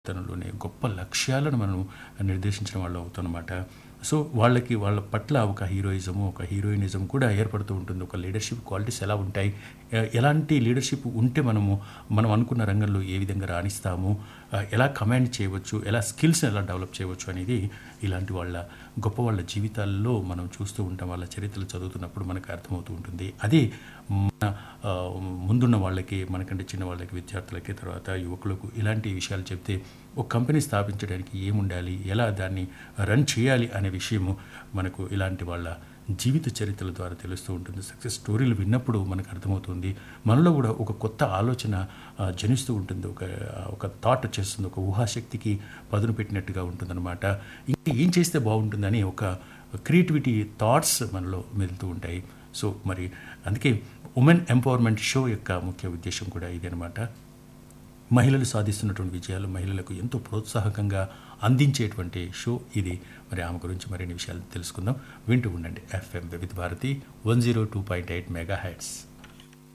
తనలోనే గొప్ప లక్ష్యాలను మనం నిర్దేశించిన వాళ్ళు అవుతామన్నమాట సో వాళ్ళకి వాళ్ళ పట్ల ఒక హీరోయిజము ఒక హీరోయినిజం కూడా ఏర్పడుతూ ఉంటుంది ఒక లీడర్షిప్ క్వాలిటీస్ ఎలా ఉంటాయి ఎ- ఎలాంటి లీడర్షిప్ ఉంటే మనము మనం అనుకున్న రంగంలో ఏ విధంగా రాణిస్తాము ఆ, ఎలా కమాండ్ చేయవచ్చు ఎలా స్కిల్స్ ఎలా డెవలప్ చేయవచ్చు అనేది ఇలాంటి వాళ్ళ గొప్ప వాళ్ళ జీవితాల్లో మనం చూస్తూ ఉంటాం వాళ్ళ చరిత్రలు చదువుతున్నప్పుడు మనకు అర్థమవుతూ ఉంటుంది అదే మన ఆ, ముందున్న వాళ్ళకి మనకంటే చిన్న వాళ్ళకి విద్యార్థులకి తర్వాత యువకులకు ఇలాంటి విషయాలు చెప్తే ఒక కంపెనీ స్థాపించడానికి ఏముండాలి ఎలా దాన్ని రన్ చేయాలి అనే విషయము మనకు ఇలాంటి వాళ్ళ జీవిత చరిత్రల ద్వారా తెలుస్తూ ఉంటుంది సక్సెస్ స్టోరీలు విన్నప్పుడు మనకు అర్థమవుతుంది మనలో కూడా ఒక కొత్త ఆలోచన ఆ, జనిస్తూ ఉంటుంది ఒక ఒక థాట్ వచ్చేస్తుంది ఒక ఊహాశక్తికి పదును పెట్టినట్టుగా ఉంటుందన్నమాట ఇంకా ఏం చేస్తే బాగుంటుందని ఒక క్రియేటివిటీ థాట్స్ మనలో మెదులుతూ ఉంటాయి సో మరి అందుకే ఉమెన్ ఎంపవర్మెంట్ షో యొక్క ముఖ్య ఉద్దేశం కూడా ఇదనమాట మహిళలు సాధిస్తున్నటువంటి విజయాలు మహిళలకు ఎంతో ప్రోత్సాహకంగా అందించేటువంటి షో ఇది మరి ఆమె గురించి మరిన్ని విషయాలు తెలుసుకుందాం వింటూ ఉండండి FM Vividh Bharati one zero two point eight mega heads